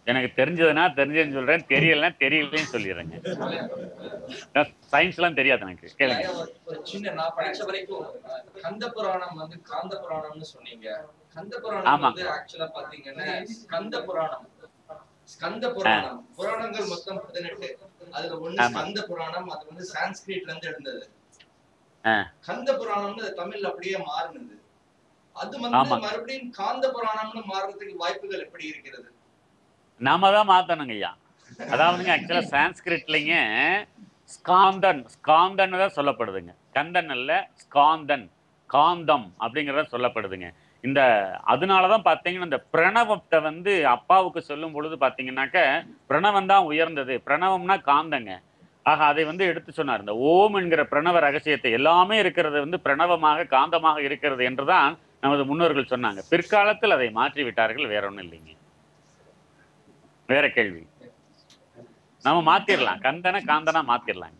எனக்கு தெரிஞ்சதுன்னா தெரிஞ்சதுன்னு சொல்றேன் தெரியலன்னா தெரியலன்னு சொல்லிடுறேங்க சயின்ஸ்லாம் தெரியாது எனக்கு கேளுங்க ஐயா, ஒரு- ஒரு சின்ன நான் படிச்ச வரைக்கும் அஹ், கந்த புராணம் வந்து காந்த புராணம்னு சொன்னீங்க கந்த புராணம் ஆமா. வந்து ஆக்சுவலா பாத்தீங்கன்னா ஸ்கந்த புராணம் ஸ்கந்த புராணம் புராணங்கள் மொத்தம் பதினெட்டு அதுல ஒண்ணு ஆமா. ஸ்கந்த புராணம் அது வந்து சான்ஸ்கிரிட்ல இருந்து இருந்தது ஆ. கந்த புராணம்னு அது தமிழ்ல அப்படியே மாறினது அது வந்து ஆமா. மறுபடியும் காந்த புராணம்னு மாறுறதுக்கு வாய்ப்புகள் எப்படி இருக்கிறது நாம தான் மாத்தணுங்க ஐயா அதாவதுங்க ஆக்சுவலா சான்ஸ்கிரிட்லிங்க ஸ்காந்தன் ஸ்காந்தன் தான் சொல்லப்படுதுங்க கந்தன் அல்ல ஸ்காந்தன் காந்தம் அப்படிங்கிறத சொல்லப்படுதுங்க இந்த அதனால தான் பார்த்தீங்கன்னா இந்த பிரணவத்தை வந்து அப்பாவுக்கு சொல்லும் பொழுது பார்த்தீங்கன்னாக்க பிரணவம் தான் உயர்ந்தது பிரணவம்னா காந்தங்க ஆக அதை வந்து எடுத்து சொன்னார் இந்த ஓம் என்கிற பிரணவ ரகசியத்தை எல்லாமே இருக்கிறது வந்து பிரணவமாக காந்தமாக இருக்கிறது என்றுதான் நமது முன்னோர்கள் சொன்னாங்க பிற்காலத்தில் அதை மாற்றி விட்டார்கள் வேற ஒன்றும் இல்லைங்க வேற கேள்வி நம்ம மாத்திரலாம் கந்தனை காந்தனா மாத்திரலாங்க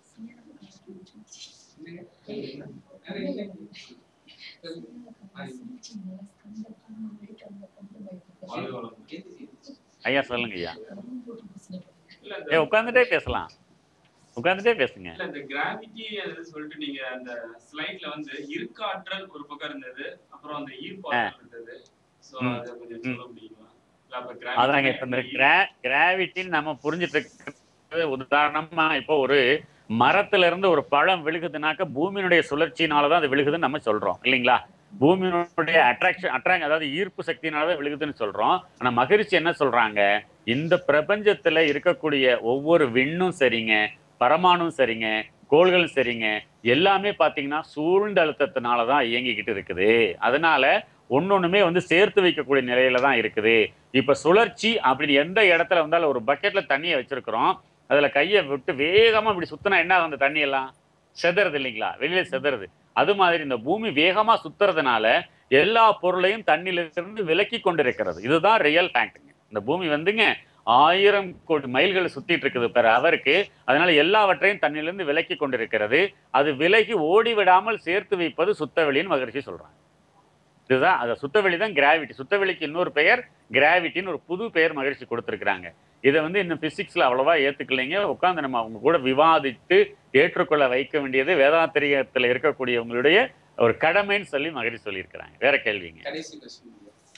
ஐயா சொல்லுங்க ஐயா இல்ல இந்த ஏ உட்காந்துட்டே பேசலாம் உட்காந்துட்டே பேசுங்க இல்ல இந்த கிராவிட்டி அது சொல்லிட்டு நீங்க அந்த ஸ்லைட்ல வந்து இருக்காற்றல் ஒரு பக்கம் இருந்தது அப்புறம் அந்த ஈர்ப்பாற்றல் இருந்தது சோ ம். அத கொஞ்சம் ம். சொல்ல முடியுமா இல்ல அப்ப அதாங்க இப்ப இந்த gravity கிரா கிராவிட்டின்னு நம்ம புரிஞ்சுட்டு இருக்கிறது உதாரணமா இப்போ ஒரு மரத்துல இருந்து ஒரு பழம் விழுகுதுனாக்க பூமியினுடைய சுழற்சியினால தான் அது விழுகுதுன்னு நம்ம சொல்றோம் இல்லைங்களா பூமியினுடைய அட்ராக்ஷன் அட்ராக்ட் அதாவது ஈர்ப்பு சக்தியினால தான் விழுகுதுன்னு சொல்றோம் ஆனா மகிழ்ச்சி என்ன சொல்றாங்க இந்த பிரபஞ்சத்துல இருக்கக்கூடிய ஒவ்வொரு விண்ணும் சரிங்க பரமாணும் சரிங்க கோள்களும் சரிங்க எல்லாமே பாத்தீங்கன்னா சூழ்ந்த அழுத்தத்தினால தான் இயங்கிக்கிட்டு இருக்குது அதனால ஒன்னொண்ணுமே வந்து சேர்த்து வைக்கக்கூடிய நிலையில தான் இருக்குது இப்ப சுழற்சி அப்படின்னு எந்த இடத்துல வந்தாலும் ஒரு பக்கெட்ல தண்ணியை வச்சிருக்கிறோம் அதுல கையை விட்டு வேகமா இப்படி சுத்தினா என்ன ஆகும் அந்த தண்ணி எல்லாம் செதறது இல்லைங்களா வெளியில செதறது அது மாதிரி இந்த பூமி வேகமா சுத்துறதுனால எல்லா பொருளையும் தண்ணியில இருந்து விலக்கி கொண்டிருக்கிறது இதுதான் ரியல் ஃபேக்ட்டுங்க இந்த பூமி வந்துங்க ஆயிரம் கோடி மைல்கள் சுத்திட்டு இருக்குது பெற அவருக்கு அதனால எல்லாவற்றையும் தண்ணியிலிருந்து விலக்கி கொண்டிருக்கிறது அது விலகி ஓடி விடாமல் சேர்த்து வைப்பது சுத்தவெளின்னு மகிழ்ச்சி சொல்றாங்க இதுதான் அந்த சுத்தவெளி தான் கிராவிட்டி சுத்தவெளிக்கு இன்னொரு பெயர் கிராவிட்டின்னு ஒரு புது பெயர் மகிழ்ச்சி கொடுத்துருக்குறாங்க இதை வந்து இன்னும் பிசிக்ஸ்ல அவ்வளவா ஏத்துக்கலைங்க உட்காந்து நம்ம அவங்க கூட விவாதித்து ஏற்றுக்கொள்ள வைக்க வேண்டியது வேதாந்திரியத்துல இருக்கக்கூடியவங்களுடைய ஒரு கடமைன்னு சொல்லி மகிழ்ச்சி சொல்லியிருக்கிறாங்க வேற கேள்விங்க கடைசி கொஸ்டின்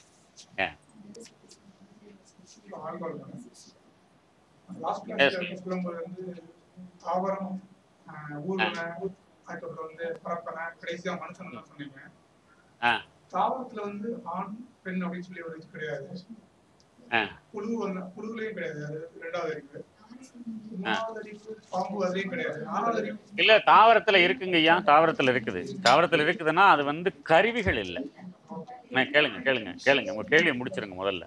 லாஸ்ட் Yes. சொல்லும்போது வந்து தாவரம் ஆஹ், ஊர்வன அதுக்கப்புறம் வந்து பரப்பன கடைசியா மனுஷன் தான் சொன்னீங்க ஆ. தாவரத்துல வந்து ஆண் பெண் அப்படின்னு சொல்லி ஒரு இது கிடையாது ஆ. புழு வந்து புழுலையும் கிடையாது அது ரெண்டாவது அறிவு மூணாவது அறிவு பாம்பு அதுலயும் கிடையாது நாலாவது அறிவு இல்ல தாவரத்துல இருக்குங்க ஐயா தாவரத்துல இருக்குது தாவரத்துல இருக்குதுன்னா அது வந்து கருவிகள் இல்லை நான் கேளுங்க கேளுங்க கேளுங்க உங்க கேள்வியை முடிச்சிருங்க முதல்ல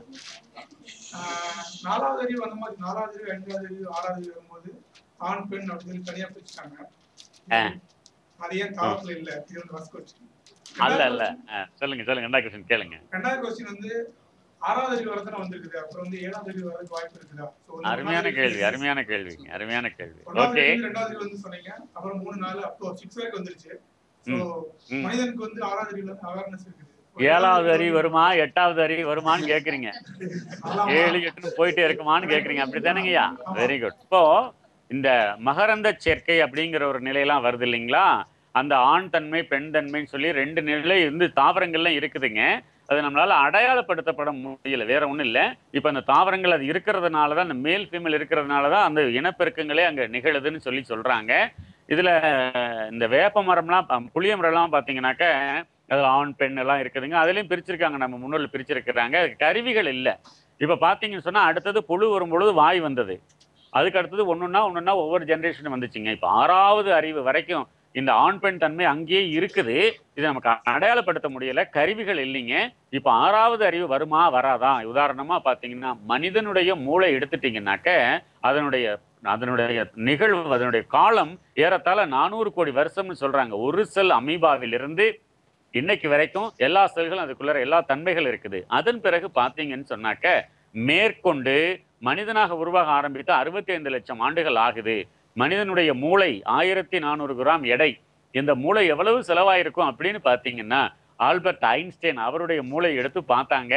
ஆஹ், நாலாவது அறிவு அந்த மாதிரி நாலாவது அறிவு அஞ்சாவது அறிவு ஆறாவது அறிவு வரும்போது ஆண் பெண் அப்படின்னு சொல்லி தனியா பிரிச்சுட்டாங்க ஆ. அது ஏன் தாவரத்துல இல்ல இது வந்து ஃபர்ஸ்ட் கொஸ்டின் அல்ல அல்ல ஆ, சொல்லுங்க சொல்லுங்க ரெண்டாவது கொஸ்டின் கேளுங்க ரெண்டாவது கொஸ்டின் வந்து ஆறாவது அறிவு வரதானே வந்திருக்குது அப்புறம் வந்து ஏழாவது அறிவு வரதுக்கு வாய்ப்பு இருக்குதா So, வந்து அருமையான ஒண்ணாவது கேள்வி அறிவு- அருமையான கேள்விங்க அருமையான கேள்வி ஒண்ணாவது ஓகே அறிவு, ரெண்டாவது அறிவு வந்து சொன்னீங்க அப்புறம் மூணு நாலு அப் டு சிக்ஸ் வரைக்கும் வந்துருச்சு ஸோ ம். மனிதனுக்கு வந்து ஆறாவது அறிவுல வந்து அவேர்னஸ் இருக்குது ஏழாவது அறிவு வருமா எட்டாவது அறிவு வருமான்னு கேக்குறீங்க ஆமா. ஏழு எட்டுன்னு போயிட்டே இருக்குமான்னு கேக்குறீங்க அப்படித்தானேங்கய்யா வெரி குட் இப்போ இந்த மகரந்த சேர்க்கை அப்படிங்கிற ஒரு நிலையெல்லாம் வருது இல்லைங்களா அந்த ஆண் தன்மை பெண் தன்மைன்னு சொல்லி ரெண்டு நிலை வந்து தாவரங்கள்லாம் இருக்குதுங்க அது நம்மளால அடையாளப்படுத்தப்பட முடியல வேற ஒண்ணும் இல்லை இப்போ அந்த தாவரங்கள் அது இருக்கிறதுனால தான் அந்த மேல் ஃபீமேல் இருக்கிறதுனால தான் அந்த இனப்பெருக்கங்களே அங்க நிகழுதுன்னு சொல்லி சொல்றாங்க இதுல இந்த வேப்ப மரம்லாம் ப- புளிய மரம்லாம் பார்த்தீங்கன்னாக்க அது ஆண் பெண் எல்லாம் இருக்குதுங்க அதுலயும் பிரிச்சிருக்காங்க நம்ம முன்னோர்கள் பிரிச்சிருக்கிறாங்க அதுக்கு கருவிகள் இல்லை இப்போ பார்த்தீங்கன்னு சொன்னா அடுத்தது புழு வரும்பொழுது வாய் வந்தது அதுக்கு அடுத்தது ஒண்ணுன்னா ஒண்ணுன்னா ஒவ்வொரு ஜென்ரேஷனும் வந்துச்சுங்க இப்போ ஆறாவது அறிவு வரைக்கும் இந்த ஆண் பெண் தன்மை அங்கேயே இருக்குது இதை நமக்கு அடையாளப்படுத்த முடியல கருவிகள் இல்லைங்க இப்போ ஆறாவது அறிவு வருமா வராதா உதாரணமா பார்த்தீங்கன்னா மனிதனுடைய மூளை எடுத்துட்டீங்கன்னாக்க அதனுடைய அதனுடைய நிகழ்வு அதனுடைய காலம் ஏறத்தாழ நானூறு கோடி வருஷம்னு சொல்றாங்க ஒரு செல் அமீபாவிலிருந்து இன்னைக்கு வரைக்கும் எல்லா செல்களும் அதுக்குள்ள எல்லா தன்மைகள் இருக்குது அதன் பிறகு பார்த்தீங்கன்னு சொன்னாக்க மேற்கொண்டு மனிதனாக உருவாக ஆரம்பித்து அறுபத்தி ஐந்து லட்சம் ஆண்டுகள் ஆகுது மனிதனுடைய மூளை ஆயிரத்தி நானூறு கிராம் எடை இந்த மூளை எவ்வளவு செலவாயிருக்கும் அப்படின்னு பார்த்தீங்கன்னா ஆல்பர்ட் ஐன்ஸ்டைன் அவருடைய மூளை எடுத்து பார்த்தாங்க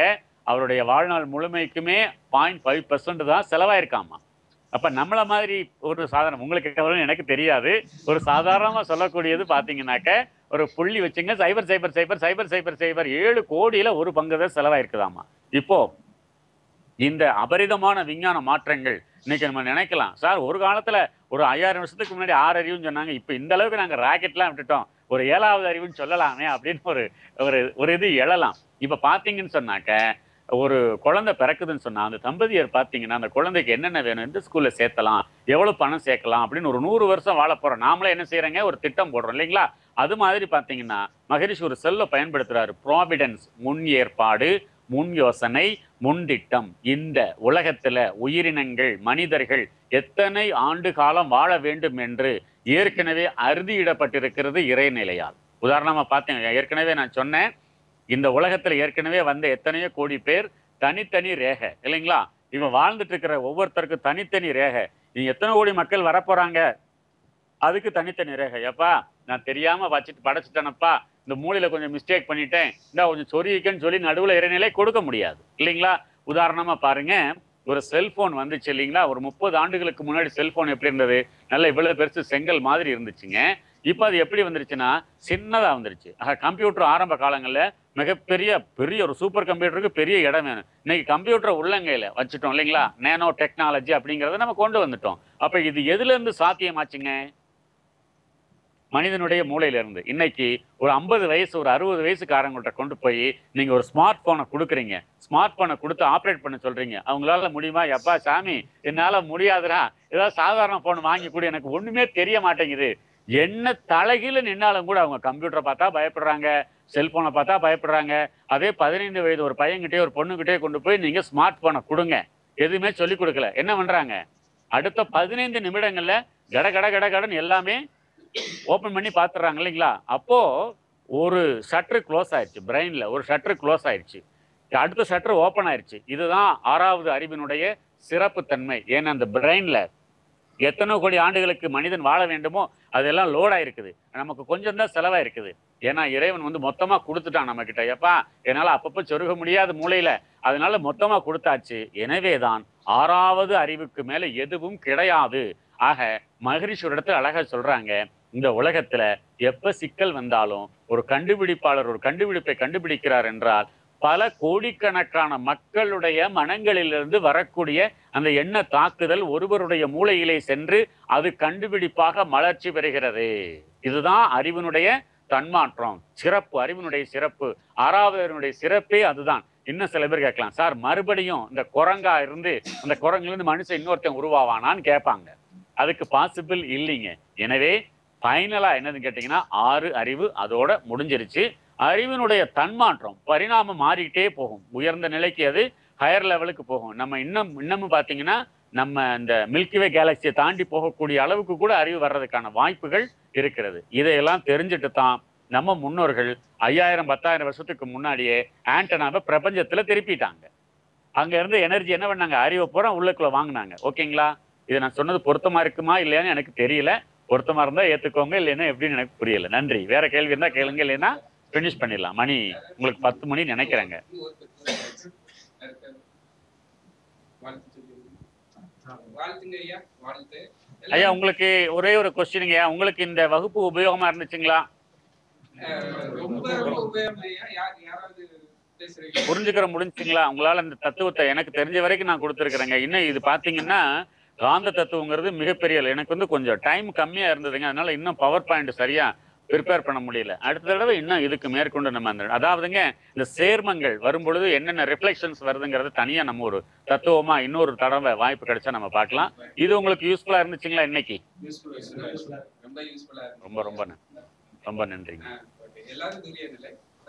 அவருடைய வாழ்நாள் முழுமைக்குமே பாயிண்ட் ஃபைவ் பர்சன்ட் தான் செலவாயிருக்காமா அப்ப நம்மள மாதிரி ஒரு சாதாரண உங்களுக்கு எவ்வளவுன்னு எனக்கு தெரியாது ஒரு சாதாரணமா சொல்லக்கூடியது பாத்தீங்கன்னாக்க ஒரு புள்ளி வச்சுங்க சைபர் சைபர் சைபர் சைபர் சைபர் சைபர் ஏழு கோடியில ஒரு பங்கு தான் செலவாயிருக்குதாமா இப்போ இந்த அபரிதமான விஞ்ஞான மாற்றங்கள் இன்னைக்கு நம்ம நினைக்கலாம் சார் ஒரு காலத்துல ஒரு ஐயாயிரம் வருஷத்துக்கு முன்னாடி ஆறு அறிவுன்னு சொன்னாங்க இப்போ இந்த அளவுக்கு நாங்க ராக்கெட்லாம் விட்டுட்டோம் ஒரு ஏழாவது அறிவுன்னு சொல்லலாமே அப்படின்னு ஒரு ஒரு ஒரு இது எழலாம் இப்ப பாத்தீங்கன்னு சொன்னாக்க ஒரு குழந்தை பிறக்குதுன்னு சொன்னா அந்த தம்பதியர் பாத்தீங்கன்னா அந்த குழந்தைக்கு என்னென்ன வேணும் எந்த ஸ்கூல்ல சேர்த்தலாம் எவ்வளவு பணம் சேர்க்கலாம் அப்படின்னு ஒரு நூறு வருஷம் வாழ போறோம் நாமளே என்ன செய்யறோங்க ஒரு திட்டம் போடுறோம் இல்லைங்களா அது மாதிரி பாத்தீங்கன்னா மகரிஷி ஒரு செல்ல பயன்படுத்துறாரு ப்ராவிடன்ஸ் முன் ஏற்பாடு முன் யோசனை முன்திட்டம் இந்த உலகத்துல உயிரினங்கள் மனிதர்கள் எத்தனை ஆண்டு காலம் வாழ வேண்டும் என்று ஏற்கனவே அறுதியிடப்பட்டிருக்கிறது இறைநிலையால் உதாரணமா பார்த்தீங்க ஏற்கனவே நான் சொன்னேன் இந்த உலகத்துல ஏற்கனவே வந்த எத்தனையோ கோடி பேர் தனித்தனி ரேகை இல்லைங்களா இவன் வாழ்ந்துட்டு இருக்கிற ஒவ்வொருத்தருக்கும் தனித்தனி ரேகை நீ எத்தனை கோடி மக்கள் வரப்போறாங்க அதுக்கு தனித்தனி ரேகை எப்பா நான் தெரியாம வச்சுட்டு படைச்சிட்டேனப்பா இந்த மூலையில கொஞ்சம் மிஸ்டேக் பண்ணிட்டேன் இந்த கொஞ்சம் சொரிக்கன்னு சொல்லி நடுவுல இறைநிலை கொடுக்க முடியாது இல்லைங்களா உதாரணமா பாருங்க ஒரு செல்போன் வந்துச்சு இல்லைங்களா ஒரு முப்பது ஆண்டுகளுக்கு முன்னாடி செல்போன் எப்படி இருந்தது நல்ல இவ்வளவு பெருசு செங்கல் மாதிரி இருந்துச்சுங்க இப்போ அது எப்படி வந்துருச்சுன்னா சின்னதா வந்துருச்சு ஆக கம்ப்யூட்டர் ஆரம்ப காலங்கள்ல மிகப்பெரிய பெரிய ஒரு சூப்பர் கம்ப்யூட்டருக்கு பெரிய இடம் வேணும் இன்னைக்கு கம்ப்யூட்டரை உள்ளங்கையில வச்சுட்டோம் இல்லைங்களா நேனோ டெக்னாலஜி அப்படிங்கிறத நம்ம கொண்டு வந்துட்டோம் அப்ப இது எதுல இருந்து சாத்தியமாச்சுங்க மனிதனுடைய மூளையில இருந்து இன்னைக்கு ஒரு ஐம்பது வயசு ஒரு அறுபது வயசுக்காரங்கள்ட்ட கொண்டு போய் நீங்க ஒரு ஸ்மார்ட் போனை கொடுக்குறீங்க ஸ்மார்ட் போனை கொடுத்து ஆப்ரேட் பண்ண சொல்றீங்க அவங்களால முடியுமா எப்பா சாமி என்னால முடியாதுடா ஏதாவது சாதாரண போன் வாங்கி கூட எனக்கு ஒண்ணுமே தெரிய மாட்டேங்குது என்ன தலைகீழ நின்னாலும் கூட அவங்க கம்ப்யூட்டரை பார்த்தா பயப்படுறாங்க செல்போனை பார்த்தா பயப்படுறாங்க அதே பதினைந்து வயது ஒரு பையன்கிட்டயே ஒரு பொண்ணுகிட்டே கொண்டு போய் நீங்க ஸ்மார்ட் போனை கொடுங்க எதுவுமே சொல்லி கொடுக்கல என்ன பண்றாங்க அடுத்த பதினைந்து நிமிடங்கள்ல கட கட கட கடன்னு எல்லாமே ஓபன் பண்ணி பார்த்துறாங்க இல்லைங்களா அப்போ ஒரு ஷட்ரு க்ளோஸ் ஆயிடுச்சு பிரெயின்ல ஒரு ஷட்ரு க்ளோஸ் ஆயிடுச்சு அடுத்த ஷட்ரு ஓப்பன் ஆயிடுச்சு இதுதான் ஆறாவது அறிவினுடைய சிறப்பு தன்மை ஏன்னா அந்த பிரெயின்ல எத்தனை கோடி ஆண்டுகளுக்கு மனிதன் வாழ வேண்டுமோ அதெல்லாம் லோட் ஆயிருக்குது நமக்கு கொஞ்சம் தான் செலவா இருக்குது ஏன்னா இறைவன் வந்து மொத்தமா கொடுத்துட்டான் நம்ம கிட்ட எப்பா என்னால அப்பப்போ சொருக முடியாத மூலையில அதனால மொத்தமா கொடுத்தாச்சு எனவேதான் ஆறாவது அறிவுக்கு மேல எதுவும் கிடையாது ஆக மகரிஷி ஒரு இடத்துல அழகா சொல்றாங்க இந்த உலகத்துல எப்ப சிக்கல் வந்தாலும் ஒரு கண்டுபிடிப்பாளர் ஒரு கண்டுபிடிப்பை கண்டுபிடிக்கிறார் என்றால் பல கோடிக்கணக்கான மக்களுடைய மனங்களிலிருந்து வரக்கூடிய அந்த எண்ண தாக்குதல் ஒருவருடைய மூளையிலே சென்று அது கண்டுபிடிப்பாக மலர்ச்சி பெறுகிறது இதுதான் அறிவினுடைய தன்மாற்றம் சிறப்பு அறிவினுடைய சிறப்பு ஆறாவது அறிவினுடைய சிறப்பே அதுதான் இன்னும் சில பேர் கேட்கலாம் சார் மறுபடியும் இந்த குரங்கா இருந்து அந்த குரங்குலேருந்து மனுஷன் இன்னொருத்தன் உருவாவானான்னு கேட்பாங்க அதுக்கு பாசிபிள் இல்லைங்க எனவே ஃபைனலா என்னதுன்னு கேட்டிங்கன்னா ஆறு அறிவு அதோட முடிஞ்சிருச்சு அறிவினுடைய தன்மாற்றம் பரிணாமம் மாறிக்கிட்டே போகும் உயர்ந்த நிலைக்கு அது ஹையர் லெவலுக்கு போகும் நம்ம இன்னும் இன்னமும் பார்த்தீங்கன்னா நம்ம இந்த மில்கிவே கேலக்சியை தாண்டி போகக்கூடிய அளவுக்கு கூட அறிவு வர்றதுக்கான வாய்ப்புகள் இருக்கிறது இதையெல்லாம் தெரிஞ்சுட்டு தான் நம்ம முன்னோர்கள் ஐயாயிரம் பத்தாயிரம் வருஷத்துக்கு முன்னாடியே ஆண்டனாவை பிரபஞ்சத்துல திருப்பிட்டாங்க அங்க இருந்து எனர்ஜி என்ன பண்ணாங்க அறிவை பூரா உள்ளுக்குள்ள வாங்கினாங்க ஓகேங்களா இது நான் சொன்னது பொருத்தமா இருக்குமா இல்லையான்னு எனக்கு தெரியல பொருத்தமா இருந்தா ஏத்துக்கோங்க இல்லைன்னா எப்படின்னு எனக்கு புரியல நன்றி வேற கேள்வி இருந்தா கேளுங்க இல்லைன்னா ஃபினிஷ் பண்ணிடலாம் மணி உங்களுக்கு பத்து மணி நினைக்கிறேங்க வாழ்த்துங்க ஐயா வாழ்த்து ஐயா உங்களுக்கு ஒரே ஒரு கொஸ்டினுங்க ஐயா உங்களுக்கு இந்த வகுப்பு உபயோகமா இருந்துச்சுங்களா அஹ், ரொம்ப ரொம்ப உபயோகம் ஐயா யார் யாராவது பேசுறீங்க புரிஞ்சுக்கிற முடிஞ்சுங்களா உங்களால இந்த தத்துவத்தை எனக்கு தெரிஞ்ச வரைக்கும் நான் கொடுத்துருக்குறேங்க இன்னும் இது பாத்தீங்கன்னா காந்த தத்துவங்கிறது மிகப்பெரிய இல்லை. எனக்கு வந்து கொஞ்சம் டைம் கம்மியா இருந்ததுங்க அதனால இன்னும் பவர் பாயிண்ட் சரியா ப்ரிப்பேர் பண்ண முடியல அடுத்த தடவை இன்னும் இதுக்கு மேற்கொண்டு நம்ம அந்த அதாவதுங்க இந்த சேர்மங்கள் வரும்பொழுது என்னென்ன ரிஃப்ளெக்ஷன்ஸ் வருதுங்கிறது தனியா நம்ம ஒரு தத்துவமா இன்னொரு தடவை வாய்ப்பு கிடைச்சா நம்ம பார்க்கலாம் இது உங்களுக்கு யூஸ்ஃபுல்லா இருந்துச்சுங்களா இன்னைக்கு யூஸ்ஃபுல் ரொம்ப யூஸ்ஃபுல்லா இருக்கு ரொம்ப ரொம்ப நன்றி. ரொம்ப நன்றிங்க ஆ, okay. எல்லாரும் துரிய நிலை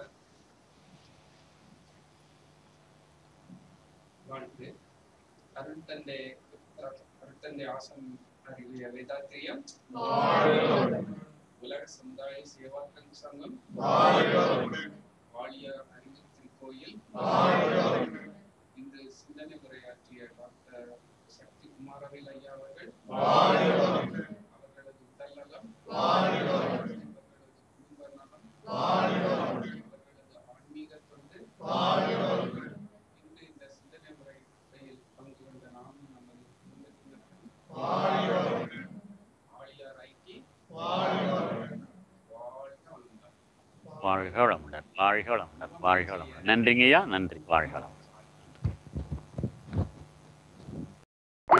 வாழ்த்து அருட்தந்தை அருட்தந்தை ஆசம் அருகிய வேதாத்திரியம் உலக சமுதாய சேவாக்கன் சங்கம் வாலிய அறிவு திருக்கோயில் இன்று சிந்தனை உரையாற்றிய டாக்டர் சக்தி குமாரவேல் ஐயா அவர்கள் அவர்களது உடல் நலம் அவர்களது குடும்ப நலம் அவர்களது ஆன்மீக தொண்டு இந்த வாழ்க வளமுடன் வாழ்க வளமுடன் வாழ்க வளமுடன் நன்றிங்கய்யா நன்றி வாழ்க வளமுடன்